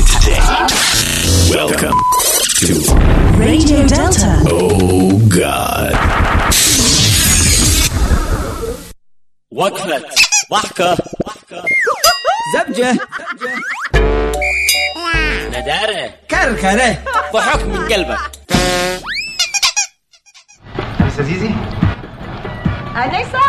today. Welcome to Radio Delta. Oh God. وقفة ضحكة زبجة ندارة كركرة ضحك من قلبك أنسة زيزي أنسة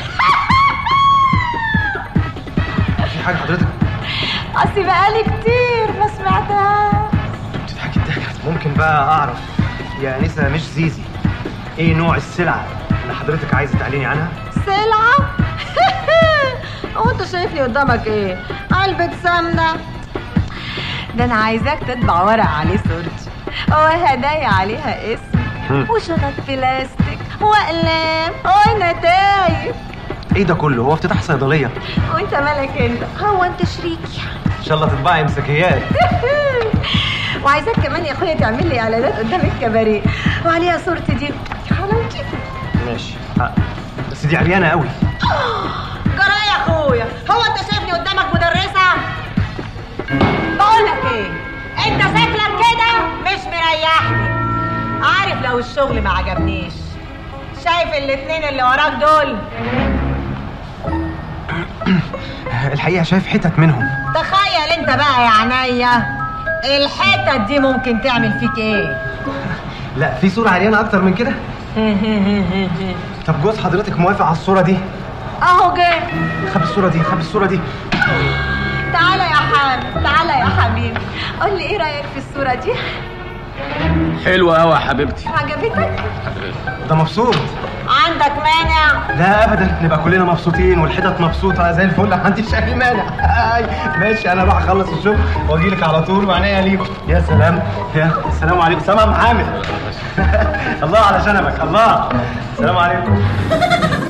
في حاجة حضرتك أصلي بقالي كتير ما سمعتها بتضحكي الضحكة ممكن بقى أعرف يا أنسة مش زيزي إيه نوع السلعة اللي حضرتك عايزة تعلني عنها؟ سلعة هو أنت شايفني قدامك إيه؟ علبة سمنة ده أنا عايزاك تطبع ورق عليه صورتي وهدايا عليها اسمي وشنط بلاستيك وأقلام ونتايج إيه ده كله؟ هو افتتاح صيدلية وأنت مالك أنت؟ هو أنت شريكي إن شاء الله تطبعي مسكيات وعايزاك كمان يا اخويا تعمل لي اعلانات قدام الكباريه وعليها صورتي دي حلاوتي ماشي حق. بس دي عريانة قوي جرى يا اخويا هو انت شايفني قدامك مدرسه بقول لك ايه انت شكلك كده مش مريحني عارف لو الشغل ما عجبنيش شايف الاتنين اللي وراك دول الحقيقة شايف حتت منهم تخيل انت بقى يا عينيا الحتت دي ممكن تعمل فيك ايه لا في صورة عريانة أكتر من كده طب جوز حضرتك موافق على الصورة دي اهو جه خبي الصورة دي خبي الصورة دي تعالى يا حبيبي تعالى يا حبيبي قول لي ايه رايك في الصوره دي حلوة أوي يا حبيبتي عجبتك ده مبسوط عندك مانع لا ابدا نبقى كلنا مبسوطين والحتت مبسوطه زي الفل ما عنديش اي مانع آي، ماشي انا اروح اخلص الشغل واجي لك على طول وعينيا ليك يا سلام يا السلام عليكم سلام عامر الله على شنبك الله السلام عليكم